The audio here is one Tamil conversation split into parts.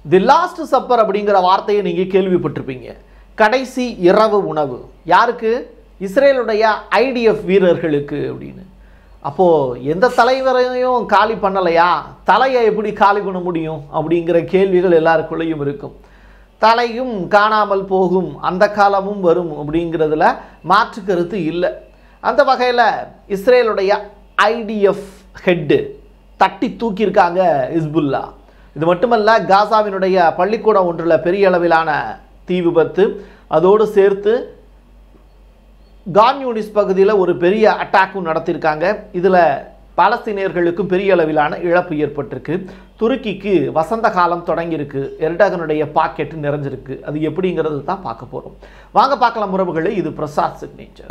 தி லாஸ்ட் சப்பர் அப்படிங்கிற வார்த்தையை நீங்கள் கேள்விப்பட்டிருப்பீங்க கடைசி இரவு உணவு யாருக்கு இஸ்ரேலுடைய ஐடிஎஃப் வீரர்களுக்கு அப்படின்னு அப்போது எந்த தலைவரையும் காலி பண்ணலையா தலையை எப்படி காலி பண்ண முடியும் அப்படிங்கிற கேள்விகள் எல்லாருக்குள்ளேயும் இருக்கும் தலையும் காணாமல் போகும் அந்த காலமும் வரும் அப்படிங்கிறதுல மாற்று கருத்து இல்லை அந்த வகையில் இஸ்ரேலுடைய ஐடிஎஃப் ஹெட்டு தட்டி தூக்கியிருக்காங்க இஸ்புல்லா இது மட்டுமல்ல காசாவினுடைய பள்ளிக்கூடம் ஒன்றில் பெரிய அளவிலான தீ விபத்து அதோடு சேர்த்து கான்யூனிஸ் பகுதியில் ஒரு பெரிய அட்டாக்கும் நடத்தியிருக்காங்க இதில் பாலஸ்தீனியர்களுக்கும் பெரிய அளவிலான இழப்பு ஏற்பட்டிருக்கு துருக்கிக்கு வசந்த காலம் தொடங்கியிருக்கு எர்டகனுடைய பாக்கெட் நிறைஞ்சிருக்கு அது எப்படிங்கிறது தான் பார்க்க போகிறோம் வாங்க பார்க்கலாம் உறவுகளே இது பிரசாத் சிக்னேச்சர்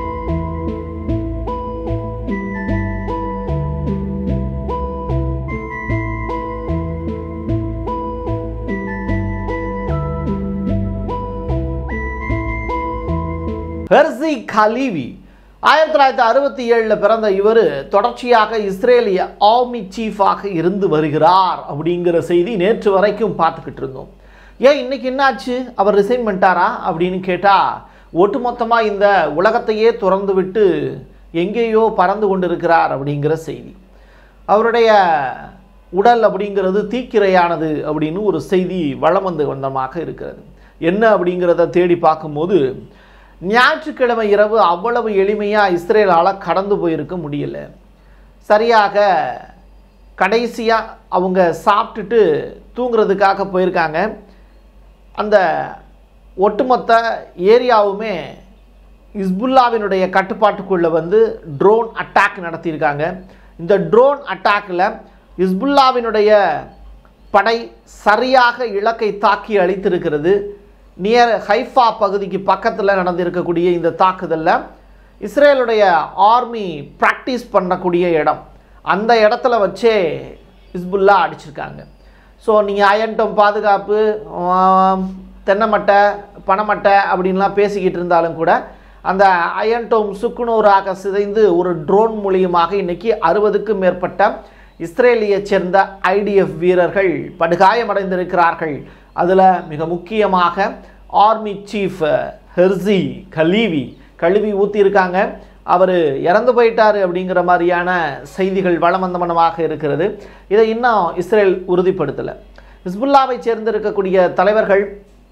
ஹெர்சி கலீவி ஆயிரத்தி தொள்ளாயிரத்தி அறுபத்தி ஏழில் பிறந்த இவர் தொடர்ச்சியாக இஸ்ரேலிய ஆர்மி சீஃபாக இருந்து வருகிறார் அப்படிங்கிற செய்தி நேற்று வரைக்கும் பார்த்துக்கிட்டு இருந்தோம் ஏன் இன்னைக்கு என்னாச்சு அவர் ரிசைன் பண்ணிட்டாரா அப்படின்னு கேட்டால் ஒட்டுமொத்தமாக இந்த உலகத்தையே திறந்து விட்டு எங்கேயோ பறந்து கொண்டிருக்கிறார் அப்படிங்கிற செய்தி அவருடைய உடல் அப்படிங்கிறது தீக்கிரையானது அப்படின்னு ஒரு செய்தி வளம் வந்து வந்தமாக இருக்கிறது என்ன அப்படிங்கிறத தேடி பார்க்கும்போது ஞாயிற்றுக்கிழமை இரவு அவ்வளவு எளிமையாக இஸ்ரேலால் கடந்து போயிருக்க முடியல சரியாக கடைசியாக அவங்க சாப்பிட்டுட்டு தூங்குறதுக்காக போயிருக்காங்க அந்த ஒட்டுமொத்த ஏரியாவுமே இஸ்புல்லாவினுடைய கட்டுப்பாட்டுக்குள்ளே வந்து ட்ரோன் அட்டாக் நடத்தியிருக்காங்க இந்த ட்ரோன் அட்டாக்கில் இஸ்புல்லாவினுடைய படை சரியாக இலக்கை தாக்கி அழித்திருக்கிறது நியர் ஹைஃபா பகுதிக்கு பக்கத்தில் நடந்திருக்கக்கூடிய இந்த தாக்குதலில் இஸ்ரேலுடைய ஆர்மி ப்ராக்டிஸ் பண்ணக்கூடிய இடம் அந்த இடத்துல வச்சே இஸ்புல்லா அடிச்சிருக்காங்க ஸோ நீங்கள் அயன்டம் பாதுகாப்பு ஆம், தென்னைமட்டை பனைமட்டை அப்படின்லாம் பேசிக்கிட்டு இருந்தாலும் கூட அந்த அயன்டோம் சுக்குநூறாக சிதைந்து ஒரு ட்ரோன் மூலியமாக இன்னைக்கு அறுபதுக்கும் மேற்பட்ட இஸ்ரேலியை சேர்ந்த ஐடிஎஃப் வீரர்கள் படுகாயமடைந்திருக்கிறார்கள் அதில் மிக முக்கியமாக ஆர்மி சீஃப் ஹெர்சி கலீவி கழுவி ஊற்றியிருக்காங்க அவர் இறந்து போயிட்டார் அப்படிங்கிற மாதிரியான செய்திகள் வளமந்தமனமாக இருக்கிறது இதை இன்னும் இஸ்ரேல் உறுதிப்படுத்தலை ஹிஸ்புல்லாவை சேர்ந்திருக்கக்கூடிய தலைவர்கள்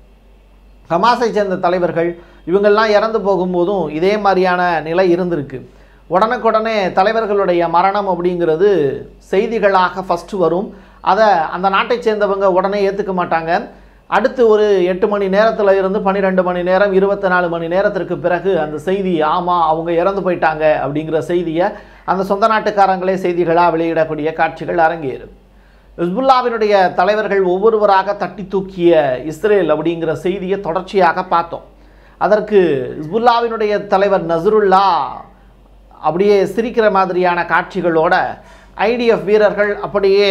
ஹமாஸை சேர்ந்த தலைவர்கள் இவங்கெல்லாம் இறந்து போகும்போதும் இதே மாதிரியான நிலை இருந்திருக்கு உடனுக்குடனே தலைவர்களுடைய மரணம் அப்படிங்கிறது செய்திகளாக ஃபஸ்ட்டு வரும் அதை அந்த நாட்டை சேர்ந்தவங்க உடனே ஏற்றுக்க மாட்டாங்க அடுத்து ஒரு எட்டு மணி நேரத்தில் இருந்து பன்னிரெண்டு மணி நேரம் இருபத்தி நாலு மணி நேரத்திற்கு பிறகு அந்த செய்தி ஆமாம் அவங்க இறந்து போயிட்டாங்க அப்படிங்கிற செய்தியை அந்த சொந்த நாட்டுக்காரங்களே செய்திகளாக வெளியிடக்கூடிய காட்சிகள் அரங்கேறும் ஹிஸ்புல்லாவினுடைய தலைவர்கள் ஒவ்வொருவராக தட்டி தூக்கிய இஸ்ரேல் அப்படிங்கிற செய்தியை தொடர்ச்சியாக பார்த்தோம் அதற்கு ஹிஸ்புல்லாவினுடைய தலைவர் நசருல்லா அப்படியே சிரிக்கிற மாதிரியான காட்சிகளோட ஐடிஎஃப் வீரர்கள் அப்படியே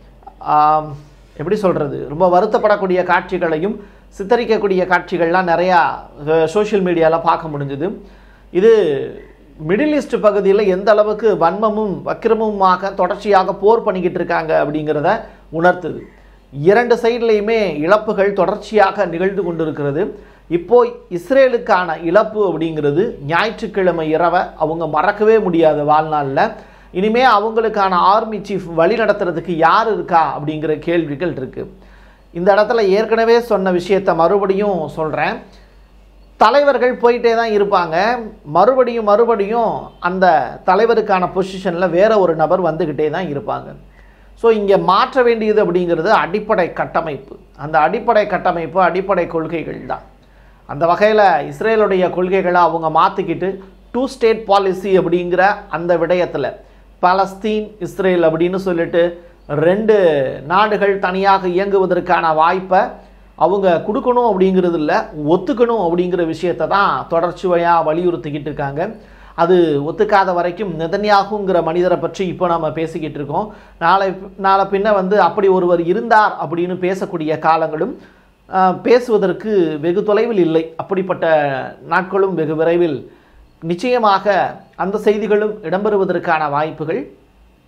ஆம், எப்படி சொல்கிறது ரொம்ப வருத்தப்படக்கூடிய காட்சிகளையும் சித்தரிக்கக்கூடிய காட்சிகள்லாம் நிறையா சோஷியல் மீடியாவில் பார்க்க முடிஞ்சுது இது மிடில் ஈஸ்ட் பகுதியில் எந்த அளவுக்கு வன்மமும் வக்கிரமுமாக தொடர்ச்சியாக போர் பண்ணிக்கிட்டு இருக்காங்க அப்படிங்கிறத உணர்த்துது இரண்டு சைட்லேயுமே இழப்புகள் தொடர்ச்சியாக நிகழ்ந்து கொண்டிருக்கிறது இப்போ இஸ்ரேலுக்கான இழப்பு அப்படிங்கிறது ஞாயிற்றுக்கிழமை இரவை அவங்க மறக்கவே முடியாத வாழ்நாளில் இனிமே அவங்களுக்கான ஆர்மி சீஃப் வழி நடத்துறதுக்கு யார் இருக்கா அப்படிங்கிற கேள்விகள் இருக்குது இந்த இடத்துல ஏற்கனவே சொன்ன விஷயத்தை மறுபடியும் சொல்கிறேன் தலைவர்கள் போயிட்டே தான் இருப்பாங்க மறுபடியும் மறுபடியும் அந்த தலைவருக்கான பொசிஷனில் வேற ஒரு நபர் வந்துக்கிட்டே தான் இருப்பாங்க ஸோ இங்கே மாற்ற வேண்டியது அப்படிங்கிறது அடிப்படை கட்டமைப்பு அந்த அடிப்படை கட்டமைப்பு அடிப்படை கொள்கைகள் தான் அந்த வகையில் இஸ்ரேலுடைய கொள்கைகளை அவங்க மாற்றிக்கிட்டு டூ ஸ்டேட் பாலிசி அப்படிங்கிற அந்த விடயத்தில் பலஸ்தீன் இஸ்ரேல் அப்படின்னு சொல்லிட்டு ரெண்டு நாடுகள் தனியாக இயங்குவதற்கான வாய்ப்பை அவங்க கொடுக்கணும் அப்படிங்கிறது இல்லை ஒத்துக்கணும் அப்படிங்கிற விஷயத்தை தான் தொடர்ச்சியாக வலியுறுத்திக்கிட்டு இருக்காங்க அது ஒத்துக்காத வரைக்கும் நெதன்யாகுங்கிற மனிதரை பற்றி இப்போ நம்ம பேசிக்கிட்டு இருக்கோம் நாளை நாளை பின்ன வந்து அப்படி ஒருவர் இருந்தார் அப்படின்னு பேசக்கூடிய காலங்களும் ஆஹ், பேசுவதற்கு வெகு தொலைவில் இல்லை அப்படிப்பட்ட நாட்களும் வெகு விரைவில் நிச்சயமாக அந்த செய்திகளும் இடம்பெறுவதற்கான வாய்ப்புகள்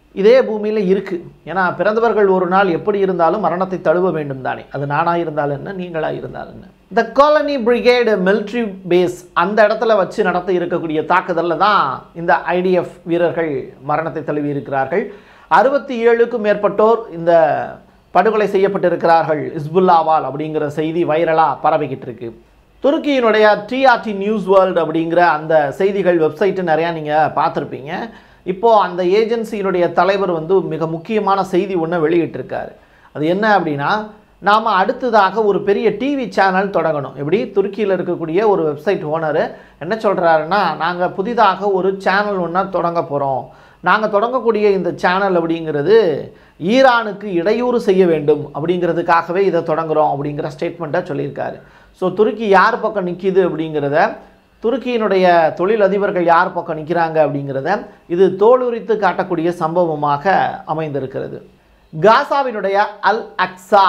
இதே பூமியில் இருக்குது ஏன்னா பிறந்தவர்கள் ஒரு நாள் எப்படி இருந்தாலும் மரணத்தை தழுவ வேண்டும் தானே அது நானாக இருந்தாலும் என்ன நீங்களாக இருந்தாலும் என்ன the colony brigade military base அந்த இடத்துல வச்சு நடத்த இருக்கக்கூடிய தாக்குதலில் தான் இந்த ஐடிஎஃப் வீரர்கள் மரணத்தை தழுவி இருக்கிறார்கள் அறுபத்தி ஏழுக்கும் மேற்பட்டோர் இந்த படுகொலை செய்யப்பட்டிருக்கிறார்கள் இஸ்புல்லாவால் அப்படிங்கிற செய்தி வைரலாக பரவிக்கிட்டு இருக்கு துருக்கியினுடைய டிஆர்டி நியூஸ் வேர்ல்டு அப்படிங்கிற அந்த செய்திகள் வெப்சைட்டு நிறையா நீங்கள் பார்த்துருப்பீங்க இப்போது அந்த ஏஜென்சியினுடைய தலைவர் வந்து மிக முக்கியமான செய்தி ஒன்று வெளியிட்டிருக்காரு அது என்ன அப்படின்னா நாம் அடுத்ததாக ஒரு பெரிய டிவி சேனல் தொடங்கணும் எப்படி துருக்கியில் இருக்கக்கூடிய ஒரு வெப்சைட் ஓனர் என்ன சொல்கிறாருன்னா நாங்கள் புதிதாக ஒரு சேனல் ஒன்றா தொடங்க போகிறோம் நாங்கள் தொடங்கக்கூடிய இந்த சேனல் அப்படிங்கிறது ஈரானுக்கு இடையூறு செய்ய வேண்டும் அப்படிங்கிறதுக்காகவே இதை தொடங்குகிறோம் அப்படிங்கிற ஸ்டேட்மெண்ட்டை சொல்லியிருக்காரு ஸோ துருக்கி யார் பக்கம் நிற்கிது அப்படிங்கிறத துருக்கியினுடைய தொழிலதிபர்கள் யார் பக்கம் நிற்கிறாங்க அப்படிங்கிறத இது தோலுரித்து காட்டக்கூடிய சம்பவமாக அமைந்திருக்கிறது காசாவினுடைய அல் அக்ஸா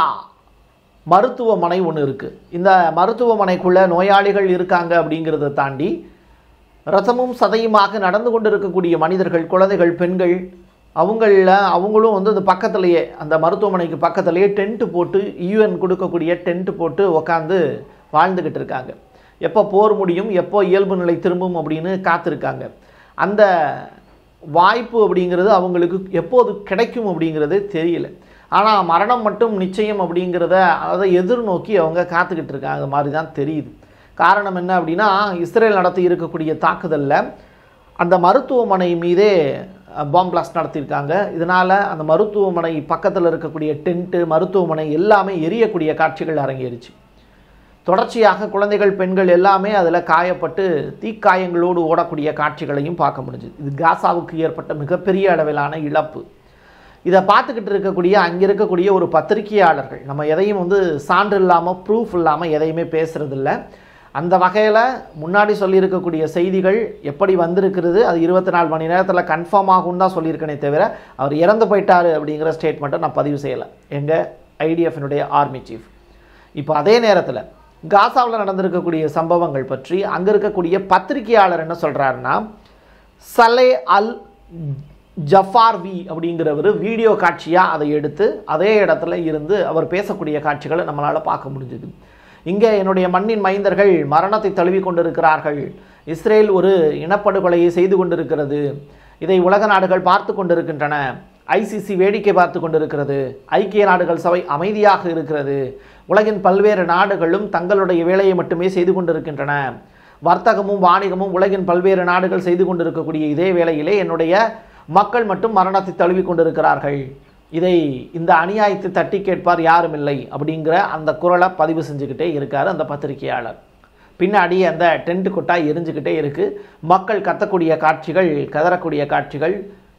மருத்துவமனை ஒன்று இருக்குது இந்த மருத்துவமனைக்குள்ளே நோயாளிகள் இருக்காங்க அப்படிங்கிறத தாண்டி ரசமும் சதையுமாக நடந்து கொண்டு இருக்கக்கூடிய மனிதர்கள் குழந்தைகள் பெண்கள் அவங்கள அவங்களும் வந்து அது பக்கத்துலேயே அந்த மருத்துவமனைக்கு பக்கத்துலேயே டென்ட்டு போட்டு யூஎன் கொடுக்கக்கூடிய டென்ட்டு போட்டு உக்காந்து வாழ்ந்துக்கிட்டு இருக்காங்க எப்போ போர் முடியும் எப்போ இயல்பு நிலை திரும்பும் அப்படின்னு காத்திருக்காங்க அந்த வாய்ப்பு அப்படிங்கிறது அவங்களுக்கு எப்போது கிடைக்கும் அப்படிங்கிறது தெரியல ஆனால் மரணம் மட்டும் நிச்சயம் அப்படிங்கிறத அதை எதிர்நோக்கி அவங்க காத்துக்கிட்டு இருக்காங்க அது மாதிரி தான் தெரியுது காரணம் என்ன அப்படின்னா இஸ்ரேல் நடத்தி இருக்கக்கூடிய தாக்குதலில் அந்த மருத்துவமனை மீதே பாம் பிளாஸ்ட் நடத்தியிருக்காங்க இதனால் அந்த மருத்துவமனை பக்கத்தில் இருக்கக்கூடிய டென்ட்டு மருத்துவமனை எல்லாமே எரியக்கூடிய காட்சிகள் அரங்கேறிச்சு தொடர்ச்சியாக குழந்தைகள் பெண்கள் எல்லாமே அதில் காயப்பட்டு தீக்காயங்களோடு ஓடக்கூடிய காட்சிகளையும் பார்க்க முடிஞ்சுது இது காசாவுக்கு ஏற்பட்ட மிகப்பெரிய அளவிலான இழப்பு இதை பார்த்துக்கிட்டு இருக்கக்கூடிய அங்கே இருக்கக்கூடிய ஒரு பத்திரிகையாளர்கள் நம்ம எதையும் வந்து சான்று இல்லாமல் ப்ரூஃப் இல்லாமல் எதையுமே பேசுகிறதில்ல அந்த வகையில் முன்னாடி சொல்லியிருக்கக்கூடிய செய்திகள் எப்படி வந்திருக்கிறது அது இருபத்தி நாலு மணி நேரத்தில் கன்ஃபார்ம் ஆகும்னு தான் சொல்லியிருக்கனே தவிர அவர் இறந்து போயிட்டார் அப்படிங்கிற ஸ்டேட்மெண்ட்டை நான் பதிவு செய்யலை எங்கள் ஐடிஎஃபினுடைய ஆர்மி சீஃப் இப்போ அதே நேரத்தில் காசாவில் நடந்திருக்கக்கூடிய சம்பவங்கள் பற்றி அங்கே இருக்கக்கூடிய பத்திரிகையாளர் என்ன சொல்கிறாருன்னா சலே அல் ஜஃபார்வி அப்படிங்கிறவர் வீடியோ காட்சியாக அதை எடுத்து அதே இடத்துல இருந்து அவர் பேசக்கூடிய காட்சிகளை நம்மளால் பார்க்க முடிஞ்சுது இங்கே என்னுடைய மண்ணின் மைந்தர்கள் மரணத்தை தழுவி கொண்டிருக்கிறார்கள் இஸ்ரேல் ஒரு இனப்படுகொலையை செய்து கொண்டிருக்கிறது இதை உலக நாடுகள் பார்த்து கொண்டிருக்கின்றன ஐசிசி வேடிக்கை பார்த்து கொண்டிருக்கிறது ஐக்கிய நாடுகள் சபை அமைதியாக இருக்கிறது உலகின் பல்வேறு நாடுகளும் தங்களுடைய வேலையை மட்டுமே செய்து கொண்டிருக்கின்றன வர்த்தகமும் வாணிகமும் உலகின் பல்வேறு நாடுகள் செய்து கொண்டிருக்கக்கூடிய இதே வேளையிலே என்னுடைய மக்கள் மட்டும் மரணத்தை தழுவி கொண்டிருக்கிறார்கள் இதை இந்த அநியாயத்தை தட்டி கேட்பார் யாரும் இல்லை அப்படிங்கிற அந்த குரலை பதிவு செஞ்சுக்கிட்டே இருக்கார் அந்த பத்திரிகையாளர் பின்னாடி அந்த டென்ட் கொட்டாய் எரிஞ்சுக்கிட்டே இருக்குது மக்கள் கத்தக்கூடிய காட்சிகள் கதறக்கூடிய காட்சிகள்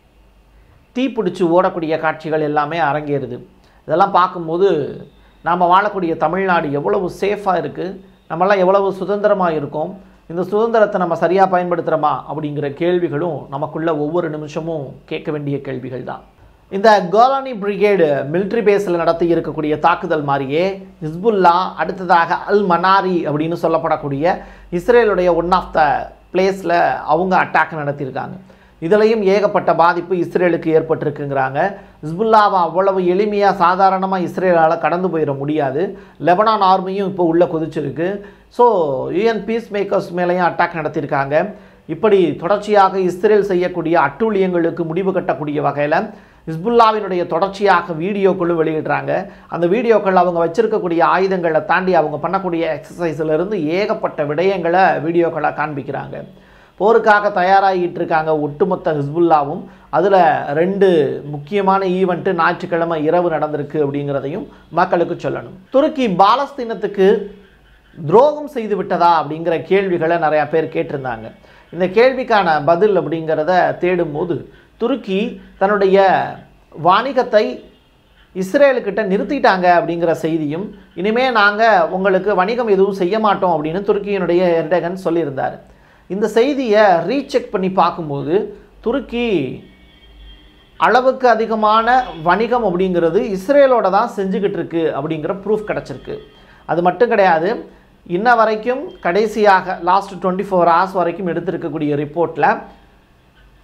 தீப்பிடிச்சு ஓடக்கூடிய காட்சிகள் எல்லாமே அரங்கேறுது இதெல்லாம் பார்க்கும்போது நாம் வாழக்கூடிய தமிழ்நாடு எவ்வளவு சேஃபாக இருக்குது நம்மளாம் எவ்வளவு சுதந்திரமாக இருக்கோம் இந்த சுதந்திரத்தை நம்ம சரியாக பயன்படுத்துகிறோமா அப்படிங்கிற கேள்விகளும் நமக்குள்ள ஒவ்வொரு நிமிஷமும் கேட்க வேண்டிய கேள்விகள் தான் இந்த கோலானி பிரிகேடு மிலிட்ரி பேஸில் நடத்தி இருக்கக்கூடிய தாக்குதல் மாதிரியே ஹிஸ்புல்லா அடுத்ததாக அல் மனாரி அப்படின்னு சொல்லப்படக்கூடிய இஸ்ரேலுடைய ஒன் ஆஃப் த பிளேஸில் அவங்க அட்டாக் நடத்தியிருக்காங்க இதுலேயும் ஏகப்பட்ட பாதிப்பு இஸ்ரேலுக்கு ஏற்பட்டிருக்குங்கிறாங்க ஹிஸ்புல்லாவை அவ்வளவு எளிமையாக சாதாரணமாக இஸ்ரேலால் கடந்து போயிட முடியாது லெபனான் ஆர்மியும் இப்போ உள்ளே குதிச்சிருக்கு ஸோ யூஎன் பீஸ் மேக்கர்ஸ் மேலேயும் அட்டாக் நடத்தியிருக்காங்க இப்படி தொடர்ச்சியாக இஸ்ரேல் செய்யக்கூடிய அட்டூழியங்களுக்கு முடிவு கட்டக்கூடிய வகையில் ஹிஸ்புல்லாவினுடைய தொடர்ச்சியாக வீடியோக்களும் வெளியிடுறாங்க அந்த வீடியோக்கள் அவங்க வச்சிருக்கக்கூடிய ஆயுதங்களை தாண்டி அவங்க பண்ணக்கூடிய எக்ஸசைஸ்ல இருந்து ஏகப்பட்ட விடயங்களை வீடியோக்களை காண்பிக்கிறாங்க போருக்காக தயாராகிட்டு இருக்காங்க ஒட்டுமொத்த ஹிஸ்புல்லாவும் அதில் ரெண்டு முக்கியமான ஈவெண்ட்டு ஞாயிற்றுக்கிழமை இரவு நடந்திருக்கு அப்படிங்கிறதையும் மக்களுக்கு சொல்லணும் துருக்கி பாலஸ்தீனத்துக்கு துரோகம் செய்து விட்டதா அப்படிங்கிற கேள்விகளை நிறையா பேர் கேட்டிருந்தாங்க இந்த கேள்விக்கான பதில் அப்படிங்கிறத தேடும்போது துருக்கி தன்னுடைய வாணிகத்தை இஸ்ரேலுக்கிட்ட நிறுத்திட்டாங்க அப்படிங்கிற செய்தியும் இனிமே நாங்கள் உங்களுக்கு வணிகம் எதுவும் செய்ய மாட்டோம் அப்படின்னு துருக்கியினுடைய எர்டகன் சொல்லியிருந்தார் இந்த செய்தியை ரீசெக் பண்ணி பார்க்கும்போது துருக்கி அளவுக்கு அதிகமான வணிகம் அப்படிங்கிறது இஸ்ரேலோட தான் செஞ்சுக்கிட்டு இருக்கு அப்படிங்கிற ப்ரூஃப் கிடச்சிருக்கு அது மட்டும் கிடையாது இன்ன வரைக்கும் கடைசியாக லாஸ்ட் டுவெண்ட்டி ஃபோர் ஹவர்ஸ் வரைக்கும் எடுத்திருக்கக்கூடிய ரிப்போர்ட்டில்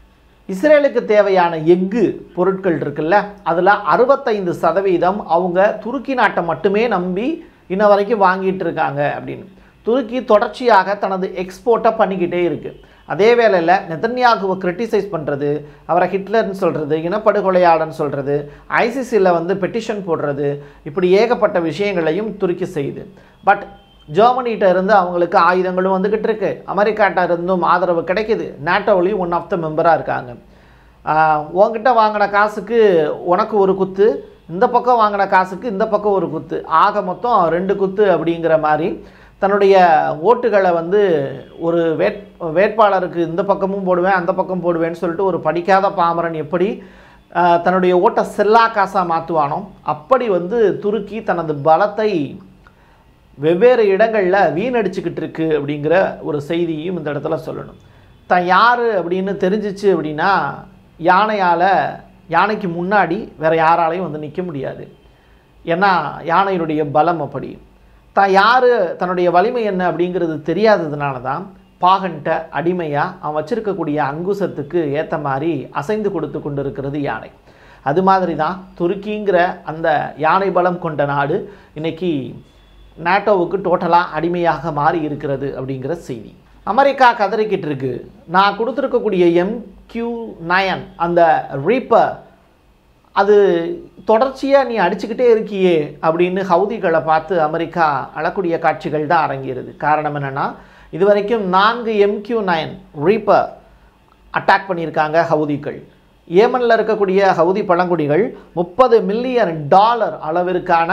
இஸ்ரேலுக்கு தேவையான எஃகு பொருட்கள் இருக்குல்ல அதில் அறுபத்தைந்து சதவீதம் அவங்க துருக்கி நாட்டை மட்டுமே நம்பி இன்ன வரைக்கும் வாங்கிட்டு இருக்காங்க அப்படின்னு துருக்கி தொடர்ச்சியாக தனது எக்ஸ்போர்ட்டை பண்ணிக்கிட்டே இருக்குது அதே வேளையில் நெதன்யாகுவை கிரிட்டிசைஸ் பண்ணுறது அவரை ஹிட்லர்னு சொல்கிறது இனப்படுகொலையாளன்னு சொல்கிறது ஐசிசியில் வந்து பெட்டிஷன் போடுறது இப்படி ஏகப்பட்ட விஷயங்களையும் துருக்கி செய்யுது பட் ஜெர்மனிகிட்ட இருந்து அவங்களுக்கு ஆயுதங்களும் வந்துக்கிட்டு இருக்கு அமெரிக்காட்ட இருந்தும் ஆதரவு கிடைக்குது நாட்டோலையும் ஒன் ஆஃப் த மெம்பராக இருக்காங்க ஆஹ் உன்கிட்ட வாங்கின காசுக்கு உனக்கு ஒரு குத்து இந்த பக்கம் வாங்கின காசுக்கு இந்த பக்கம் ஒரு குத்து ஆக மொத்தம் ரெண்டு குத்து அப்படிங்கிற மாதிரி தன்னுடைய ஓட்டுகளை வந்து ஒரு வேட் வேட்பாளருக்கு இந்த பக்கமும் போடுவேன் அந்த பக்கம் போடுவேன்னு சொல்லிட்டு ஒரு படிக்காத பாமரன் எப்படி ஆஹ் தன்னுடைய ஓட்டை செல்லா காசாக மாற்றுவானோ அப்படி வந்து துருக்கி தனது பலத்தை வெவ்வேறு இடங்களில் வீணடிச்சுக்கிட்டு இருக்கு அப்படிங்கிற ஒரு செய்தியும் இந்த இடத்துல சொல்லணும் தான் யார் அப்படின்னு தெரிஞ்சிச்சு அப்படின்னா யானையால் யானைக்கு முன்னாடி வேறு யாராலையும் வந்து நிற்க முடியாது ஏன்னா யானையினுடைய பலம் அப்படி தான் யார் தன்னுடைய வலிமை என்ன அப்படிங்கிறது தெரியாததுனால தான் பாகன்ட்ட அடிமையாக அவன் வச்சிருக்கக்கூடிய அங்குசத்துக்கு ஏற்ற மாதிரி அசைந்து கொடுத்து கொண்டு இருக்கிறது யானை அது மாதிரி தான் துருக்கிங்கிற அந்த யானை பலம் கொண்ட நாடு இன்னைக்கு நாட்டோவுக்கு டோட்டலாக அடிமையாக மாறி இருக்கிறது அப்படிங்கிற செய்தி அமெரிக்கா கதறிக்கிட்டு இருக்கு நான் கொடுத்துருக்கக்கூடிய எம்கியூ நயன் அந்த ரீப்பர் அது தொடர்ச்சியாக நீ அடிச்சுக்கிட்டே இருக்கியே அப்படின்னு ஹவுதிகளை பார்த்து அமெரிக்கா அழக்கூடிய காட்சிகள் தான் அரங்கேறுது காரணம் என்னென்னா இதுவரைக்கும் நான்கு எம்கியூ நைன் ரீப்பர் அட்டாக் பண்ணியிருக்காங்க ஹவுதிகள் ஏமனில் இருக்கக்கூடிய ஹவுதி பழங்குடிகள் முப்பது மில்லியன் டாலர் அளவிற்கான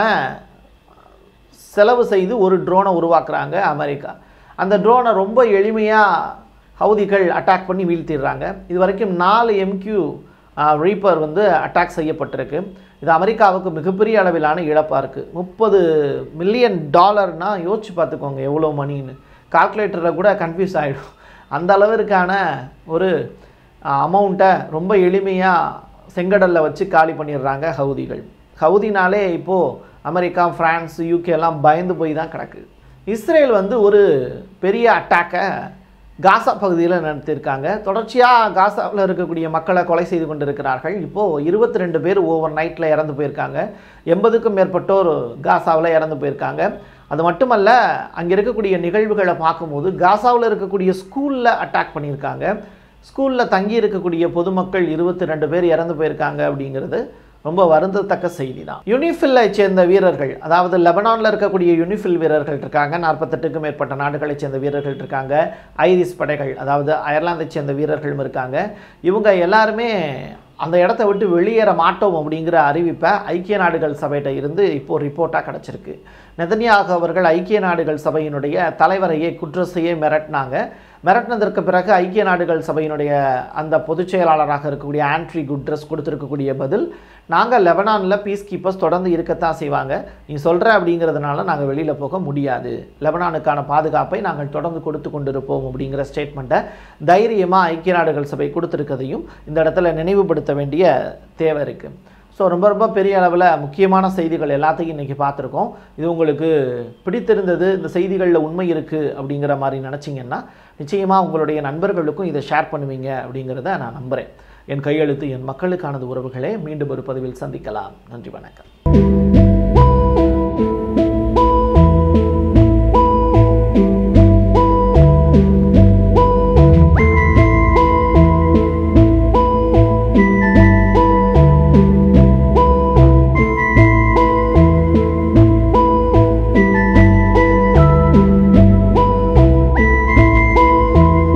செலவு செய்து ஒரு ட்ரோனை உருவாக்குறாங்க அமெரிக்கா அந்த ட்ரோனை ரொம்ப எளிமையாக ஹவுதிகள் அட்டாக் பண்ணி வீழ்த்திடுறாங்க இது வரைக்கும் நாலு எம்கியூ ரீப்பர் வந்து அட்டாக் செய்யப்பட்டிருக்கு இது அமெரிக்காவுக்கு மிகப்பெரிய அளவிலான இழப்பாக இருக்குது முப்பது மில்லியன் டாலர்னால் யோசிச்சு பார்த்துக்கோங்க எவ்வளோ மணின்னு கால்குலேட்டரில் கூட கன்ஃபியூஸ் ஆகிடும் அந்த அளவிற்கான ஒரு அமௌண்ட்டை ரொம்ப எளிமையாக செங்கடலில் வச்சு காலி பண்ணிடுறாங்க ஹவுதிகள் ஹவுதினாலே இப்போது அமெரிக்கா ஃப்ரான்ஸ் யூகே எல்லாம் பயந்து போய் தான் கிடக்கு இஸ்ரேல் வந்து ஒரு பெரிய அட்டாக்கை காசா பகுதியில் நடத்தியிருக்காங்க தொடர்ச்சியாக காசாவில் இருக்கக்கூடிய மக்களை கொலை செய்து கொண்டிருக்கிறார்கள் இப்போது இருபத்தி ரெண்டு பேர் ஓவர் நைட்டில் இறந்து போயிருக்காங்க எண்பதுக்கும் மேற்பட்டோர் காசாவில் இறந்து போயிருக்காங்க அது மட்டுமல்ல அங்கே இருக்கக்கூடிய நிகழ்வுகளை பார்க்கும்போது காசாவில் இருக்கக்கூடிய ஸ்கூலில் அட்டாக் பண்ணியிருக்காங்க ஸ்கூலில் தங்கி இருக்கக்கூடிய பொதுமக்கள் இருபத்தி ரெண்டு பேர் இறந்து போயிருக்காங்க அப்படிங்கிறது ரொம்ப வருந்தத்தக்க செய்தி தான் யுனிஃபில்லை சேர்ந்த வீரர்கள் அதாவது லெபனானில் இருக்கக்கூடிய யுனிஃபில் வீரர்கள் இருக்காங்க நாற்பத்தெட்டுக்கும் மேற்பட்ட நாடுகளைச் சேர்ந்த வீரர்கள் இருக்காங்க ஐரிஸ் படைகள் அதாவது அயர்லாந்தைச் சேர்ந்த வீரர்களும் இருக்காங்க இவங்க எல்லாருமே அந்த இடத்த விட்டு வெளியேற மாட்டோம் அப்படிங்கிற அறிவிப்பை ஐக்கிய நாடுகள் சபையிட்ட இருந்து இப்போ ரிப்போர்ட்டாக கிடச்சிருக்கு நெதன்யாகு அவர்கள் ஐக்கிய நாடுகள் சபையினுடைய தலைவரையே குற்றத்தையே மிரட்டினாங்க மிரட்டினதற்கு பிறகு ஐக்கிய நாடுகள் சபையினுடைய அந்த பொதுச் செயலாளராக இருக்கக்கூடிய ஆண்ட்ரி குட்ரஸ் கொடுத்துருக்கக்கூடிய பதில் நாங்கள் லெபனானில் பீஸ் கீப்பர்ஸ் தொடர்ந்து இருக்கத்தான் செய்வாங்க நீ சொல்கிற அப்படிங்கிறதுனால நாங்கள் வெளியில் போக முடியாது லெபனானுக்கான பாதுகாப்பை நாங்கள் தொடர்ந்து கொடுத்து கொண்டிருப்போம் அப்படிங்கிற ஸ்டேட்மெண்ட்டை தைரியமாக ஐக்கிய நாடுகள் சபை கொடுத்துருக்கதையும் இந்த இடத்துல நினைவுபடுத்த வேண்டிய தேவை இருக்குது ஸோ ரொம்ப ரொம்ப பெரிய அளவில் முக்கியமான செய்திகள் எல்லாத்தையும் இன்றைக்கி பார்த்துருக்கோம் இது உங்களுக்கு பிடித்திருந்தது இந்த செய்திகளில் உண்மை இருக்குது அப்படிங்கிற மாதிரி நினச்சிங்கன்னா நிச்சயமாக உங்களுடைய நண்பர்களுக்கும் இதை ஷேர் பண்ணுவீங்க அப்படிங்கிறத நான் நம்புகிறேன் என் கையெழுத்து என் மக்களுக்கானது உறவுகளே மீண்டும் ஒரு பதிவில் சந்திக்கலாம் நன்றி வணக்கம்